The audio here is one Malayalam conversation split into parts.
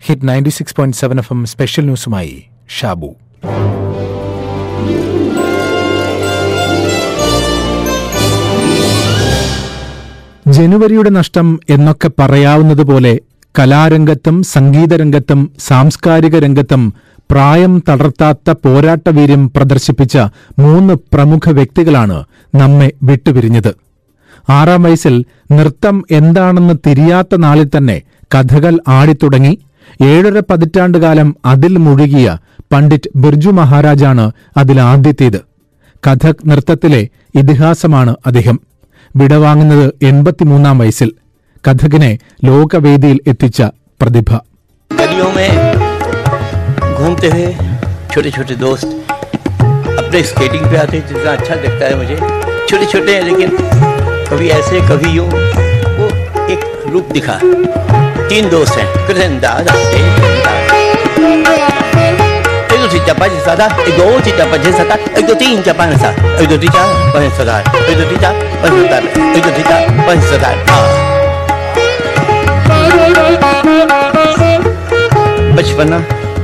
Hit ninety six point seven F M special ന്യൂസുമായി ഷാബു ജനുവരിയുടെ നഷ്ടം എന്നൊക്കെ പറയാവുന്നതുപോലെ കലാരംഗത്തും സംഗീതരംഗത്തും സാംസ്കാരിക രംഗത്തും പ്രായം തളർത്താത്ത പോരാട്ടവീര്യം പ്രദർശിപ്പിച്ച മൂന്ന് പ്രമുഖ വ്യക്തികളാണ് നമ്മെ വിട്ടുപിരിഞ്ഞത് ആറാം വയസ്സിൽ നൃത്തം എന്താണെന്ന് തിരിയാത്ത നാളിൽ തന്നെ കഥകൾ ആടിത്തുടങ്ങി ഏഴര പതിറ്റാണ്ടുകാലം അതിൽ മുഴുകിയ പണ്ഡിറ്റ് ബിർജു മഹാരാജാണ് അതിലാദ്യത്തേത് കഥക് നൃത്തത്തിലെ ഇതിഹാസമാണ് അദ്ദേഹം വിടവാങ്ങുന്നത് എൺപത്തിമൂന്നാം വയസ്സിൽ കഥകിനെ ലോകവേദിയിൽ എത്തിച്ച പ്രതിഭ गलियों में घूमते हुए छोटे छोटे दोस्त अपने स्केटिंग पे आते जितना अच्छा लगता है मुझे छोटे छोटे हैं लेकिन कभी ऐसे कभी यूं वो एक रूप दिखा तीन दोस्त हैं कृष्ण दादा एक दो चीजा पाँच सादा एक दो चीजा पाँच सादा एक दो तीन चा पाँच सात एक दो तीन पाँच सादा एक दो तीन पाँच सात एक दो तीन पाँच सादा हाँ बचपना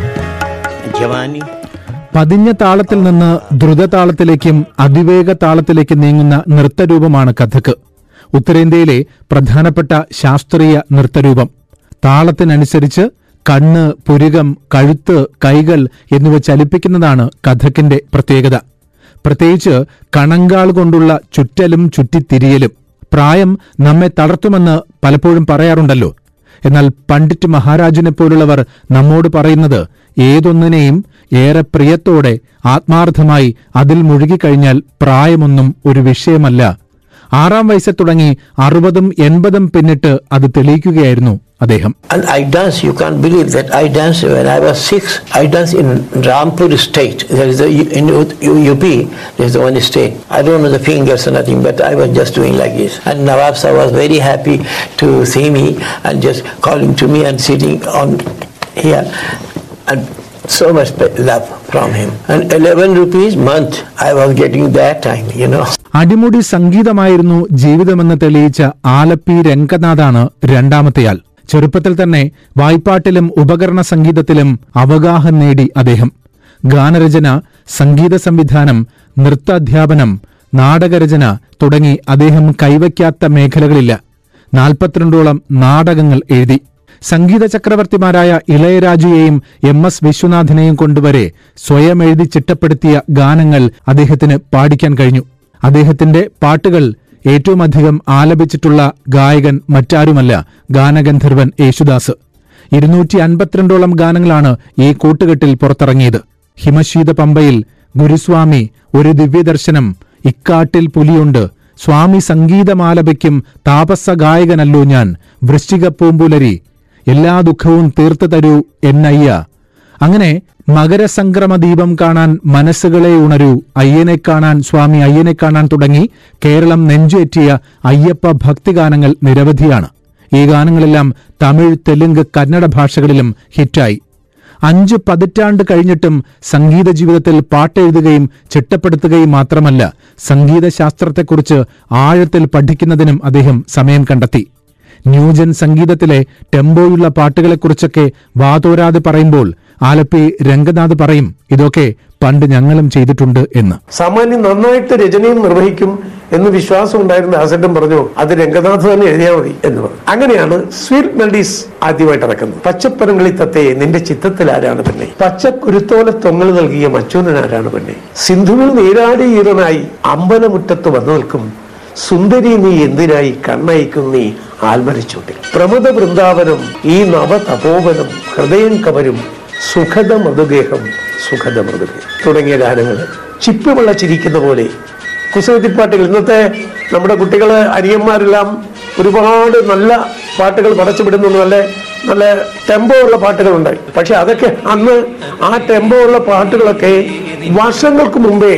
जवानी പതിഞ്ഞ താളത്തിൽ നിന്ന് ദ്രുതതാളത്തിലേക്കും അതിവേഗ താളത്തിലേക്കും നീങ്ങുന്ന നൃത്തരൂപമാണ് കഥക് ഉത്തരേന്ത്യയിലെ പ്രധാനപ്പെട്ട ശാസ്ത്രീയ നൃത്തരൂപം താളത്തിനനുസരിച്ച് കണ്ണ് പുരുകം കഴുത്ത് കൈകൾ എന്നിവ ചലിപ്പിക്കുന്നതാണ് കഥക്കിന്റെ പ്രത്യേകത പ്രത്യേകിച്ച് കണങ്കാൾ കൊണ്ടുള്ള ചുറ്റലും ചുറ്റിത്തിരിയലും പ്രായം നമ്മെ തളർത്തുമെന്ന് പലപ്പോഴും പറയാറുണ്ടല്ലോ എന്നാൽ പണ്ഡിറ്റ് മഹാരാജിനെ പോലുള്ളവർ നമ്മോട് പറയുന്നത് ഏതൊന്നിനെയും ഏറെ പ്രിയത്തോടെ ആത്മാർത്ഥമായി അതിൽ മുഴുകിക്കഴിഞ്ഞാൽ പ്രായമൊന്നും ഒരു വിഷയമല്ല ആറാം വയസ്സിൽ തുടങ്ങി അറുപതും എൺപതും പിന്നിട്ട് അത് തെളിയിക്കുകയായിരുന്നു അദ്ദേഹം And I dance, you can't believe that I danced when I was six. I danced in Rampur state. There is a, in U- UP, there is one state. I don't know the fingers or nothing, but I was just doing like this. And Nawab Sir was very happy to see me and just calling to me and sitting on here. And so much pe- love from him. And 11 rupees month I was getting that time, you know. അടിമുടി സംഗീതമായിരുന്നു ജീവിതമെന്ന് തെളിയിച്ച ആലപ്പി രംഗനാഥാണ് രണ്ടാമത്തെയാൾ ചെറുപ്പത്തിൽ തന്നെ വായ്പാട്ടിലും ഉപകരണ സംഗീതത്തിലും അവഗാഹം നേടി അദ്ദേഹം ഗാനരചന സംഗീത സംവിധാനം നൃത്താധ്യാപനം നാടകരചന തുടങ്ങി അദ്ദേഹം കൈവയ്ക്കാത്ത മേഖലകളില്ല നാൽപ്പത്തിരണ്ടോളം നാടകങ്ങൾ എഴുതി സംഗീത ചക്രവർത്തിമാരായ ഇളയരാജയെയും എം എസ് വിശ്വനാഥനെയും കൊണ്ടുവരെ സ്വയം എഴുതി ചിട്ടപ്പെടുത്തിയ ഗാനങ്ങൾ അദ്ദേഹത്തിന് പാടിക്കാൻ കഴിഞ്ഞു അദ്ദേഹത്തിന്റെ പാട്ടുകൾ ഏറ്റവും അധികം ആലപിച്ചിട്ടുള്ള ഗായകൻ മറ്റാരുമല്ല ഗാനഗന്ധർവൻ യേശുദാസ് ഇരുന്നൂറ്റി അൻപത്തിരണ്ടോളം ഗാനങ്ങളാണ് ഈ കൂട്ടുകെട്ടിൽ പുറത്തിറങ്ങിയത് ഹിമശീത പമ്പയിൽ ഗുരുസ്വാമി ഒരു ദിവ്യദർശനം ഇക്കാട്ടിൽ പുലിയുണ്ട് സ്വാമി സംഗീതമാലപിക്കും താപസ ഗായകനല്ലോ ഞാൻ വൃശ്ചിക പൂമ്പുലരി എല്ലാ ദുഃഖവും തീർത്തു തരൂ എന്നയ്യ അങ്ങനെ മകരസംക്രമ ദീപം കാണാൻ മനസ്സുകളെ ഉണരൂ അയ്യനെ കാണാൻ സ്വാമി അയ്യനെ കാണാൻ തുടങ്ങി കേരളം നെഞ്ചേറ്റിയ അയ്യപ്പ ഭക്തിഗാനങ്ങൾ നിരവധിയാണ് ഈ ഗാനങ്ങളെല്ലാം തമിഴ് തെലുങ്ക് കന്നഡ ഭാഷകളിലും ഹിറ്റായി അഞ്ച് പതിറ്റാണ്ട് കഴിഞ്ഞിട്ടും സംഗീത ജീവിതത്തിൽ പാട്ടെഴുതുകയും ചിട്ടപ്പെടുത്തുകയും മാത്രമല്ല സംഗീതശാസ്ത്രത്തെക്കുറിച്ച് ആഴത്തിൽ പഠിക്കുന്നതിനും അദ്ദേഹം സമയം കണ്ടെത്തി ന്യൂജൻ സംഗീതത്തിലെ ടെമ്പോയുള്ള പാട്ടുകളെക്കുറിച്ചൊക്കെ വാതോരാതെ പറയുമ്പോൾ ആലപ്പി രംഗനാഥ് പറയും ഇതൊക്കെ പണ്ട് ഞങ്ങളും ചെയ്തിട്ടുണ്ട് എന്ന് സാമാന്യം നന്നായിട്ട് രചനയും നിർവഹിക്കും എന്ന് വിശ്വാസം ഉണ്ടായിരുന്ന ദാസേട്ടൻ പറഞ്ഞു അത് രംഗനാഥ് തന്നെ എഴുതിയാൽ മതി എന്ന് പറഞ്ഞു അങ്ങനെയാണ് സ്വീറ്റ് മെലഡീസ് ആദ്യമായിട്ട് ഇറക്കുന്നത് പച്ചപ്പരങ്ങളി തത്തയെ നിന്റെ ചിത്തത്തിൽ ആരാണ് പെണ്ണെ പച്ചക്കുരുത്തോല തൊങ്ങൽ നൽകിയ മച്ചൂനൻ ആരാണ് പെണ്ണെ സിന്ധുവിൽ നീരാടി ഈറനായി അമ്പലമുറ്റത്ത് വന്നു നിൽക്കും സുന്ദരി നീ എന്തിനായി കണ്ണയക്കും നീ ആൽമരിച്ചൂട്ടിൽ പ്രമുദ വൃന്ദാവനം ഈ നവ തപോവനം ഹൃദയം കവരും സുഖദ മൃദുഗേഹം സുഖദ മൃദുഗേഹം തുടങ്ങിയ ഗാനങ്ങൾ ചിപ്പിവെള്ള ചിരിക്കുന്ന പോലെ കുസൃതിപ്പാട്ടുകൾ ഇന്നത്തെ നമ്മുടെ കുട്ടികള് അനിയന്മാരെല്ലാം ഒരുപാട് നല്ല പാട്ടുകൾ പടച്ചുവിടുന്നു നല്ല നല്ല ടെമ്പോ ഉള്ള പാട്ടുകളുണ്ട് പക്ഷെ അതൊക്കെ അന്ന് ആ ടെമ്പോ ഉള്ള പാട്ടുകളൊക്കെ വർഷങ്ങൾക്ക് മുമ്പേ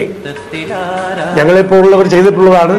ഞങ്ങളെപ്പോലുള്ളവർ ചെയ്തിട്ടുള്ളതാണ്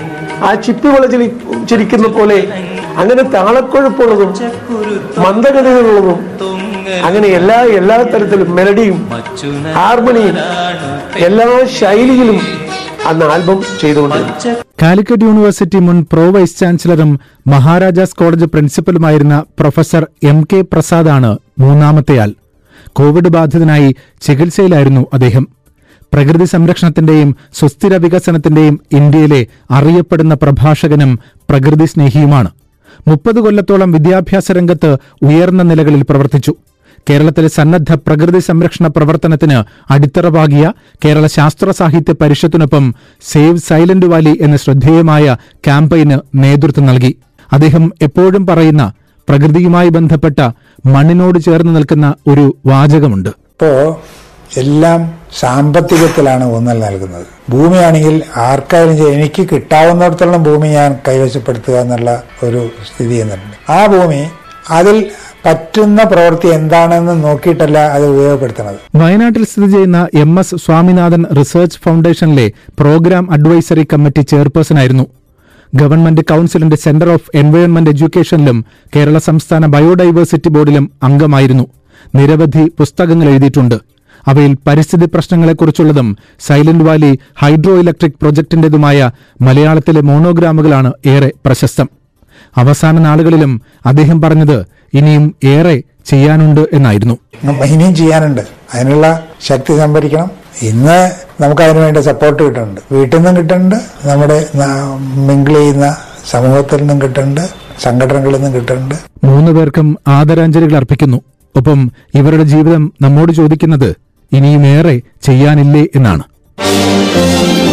ആ ചിപ്പി വളച്ചിരി ചിരിക്കുന്ന പോലെ അങ്ങനെ താളക്കൊഴുപ്പുള്ളതും മന്ദഗതികളുള്ളതും അങ്ങനെ എല്ലാ എല്ലാ തരത്തിലും മെലഡിയും ഹാർമണിയും എല്ലാ ശൈലിയിലും അന്ന് ആൽബം ചെയ്തുകൊണ്ടിരുന്നു കാലിക്കറ്റ് യൂണിവേഴ്സിറ്റി മുൻ പ്രോ വൈസ് ചാൻസലറും മഹാരാജാസ് കോളേജ് പ്രിൻസിപ്പലുമായിരുന്ന പ്രൊഫസർ എം കെ പ്രസാദാണ് മൂന്നാമത്തെയാൾ കോവിഡ് ബാധിതനായി ചികിത്സയിലായിരുന്നു അദ്ദേഹം പ്രകൃതി സംരക്ഷണത്തിന്റെയും സുസ്ഥിര വികസനത്തിന്റെയും ഇന്ത്യയിലെ അറിയപ്പെടുന്ന പ്രഭാഷകനും പ്രകൃതി സ്നേഹിയുമാണ് മുപ്പത് കൊല്ലത്തോളം വിദ്യാഭ്യാസ രംഗത്ത് ഉയർന്ന നിലകളിൽ പ്രവർത്തിച്ചു കേരളത്തിലെ സന്നദ്ധ പ്രകൃതി സംരക്ഷണ പ്രവർത്തനത്തിന് അടിത്തറവാകിയ കേരള ശാസ്ത്ര സാഹിത്യ പരിഷത്തിനൊപ്പം സേവ് സൈലന്റ് വാലി എന്ന ശ്രദ്ധേയമായ ക്യാമ്പയിന് നേതൃത്വം നൽകി അദ്ദേഹം എപ്പോഴും പറയുന്ന പ്രകൃതിയുമായി ബന്ധപ്പെട്ട മണ്ണിനോട് ചേർന്ന് നിൽക്കുന്ന ഒരു വാചകമുണ്ട് ഇപ്പോ എല്ലാം സാമ്പത്തികത്തിലാണ് ഊന്നൽ നൽകുന്നത് ഭൂമിയാണെങ്കിൽ ആർക്കായാലും ശരി, എനിക്ക് കിട്ടാവുന്നിടത്തോളം ഭൂമി ഞാൻ കൈവശപ്പെടുത്തുക എന്നുള്ള ഒരു സ്ഥിതി എന്നുണ്ട് ആ ഭൂമി അതിൽ പറ്റുന്ന പ്രവൃത്തി എന്താണെന്ന് നോക്കിയിട്ടല്ല അത് ഉപയോഗപ്പെടുത്തുന്നത് വയനാട്ടിൽ സ്ഥിതി ചെയ്യുന്ന എം എസ് സ്വാമിനാഥൻ റിസർച്ച് ഫൗണ്ടേഷനിലെ പ്രോഗ്രാം അഡ്വൈസറി കമ്മിറ്റി ചെയർപേഴ്സണായിരുന്നു ഗവൺമെന്റ് കൌൺസിലിന്റെ സെന്റർ ഓഫ് എൻവയോൺമെന്റ് എഡ്യൂക്കേഷനിലും കേരള സംസ്ഥാന ബയോഡൈവേഴ്സിറ്റി ബോർഡിലും അംഗമായിരുന്നു നിരവധി പുസ്തകങ്ങൾ എഴുതിയിട്ടുണ്ട് അവയിൽ പരിസ്ഥിതി പ്രശ്നങ്ങളെക്കുറിച്ചുള്ളതും സൈലന്റ് വാലി ഹൈഡ്രോ ഇലക്ട്രിക് പ്രൊജക്ടിന്റേതുമായ മലയാളത്തിലെ മോണോഗ്രാമുകളാണ് ഏറെ പ്രശസ്തം അവസാന നാളുകളിലും അദ്ദേഹം പറഞ്ഞത് ഇനിയും ഏറെ ചെയ്യാനുണ്ട് എന്നായിരുന്നു അപ്പൊ ഇനിയും ചെയ്യാനുണ്ട് അതിനുള്ള ശക്തി സംഭരിക്കണം ഇന്ന് നമുക്ക് അതിനു വേണ്ട സപ്പോർട്ട് കിട്ടുന്നുണ്ട് വീട്ടിൽ നിന്നും കിട്ടുന്നുണ്ട് നമ്മുടെ മിങ്കിൾ ചെയ്യുന്ന സമൂഹത്തിൽ നിന്നും കിട്ടുന്നുണ്ട് സംഘടനകളിൽ നിന്നും കിട്ടുന്നുണ്ട് മൂന്ന് പേർക്കും ആദരാഞ്ജലികൾ അർപ്പിക്കുന്നു ഒപ്പം ഇവരുടെ ജീവിതം നമ്മോട് ചോദിക്കുന്നത് ഇനിയും ഏറെ ചെയ്യാനില്ലേ എന്നാണ്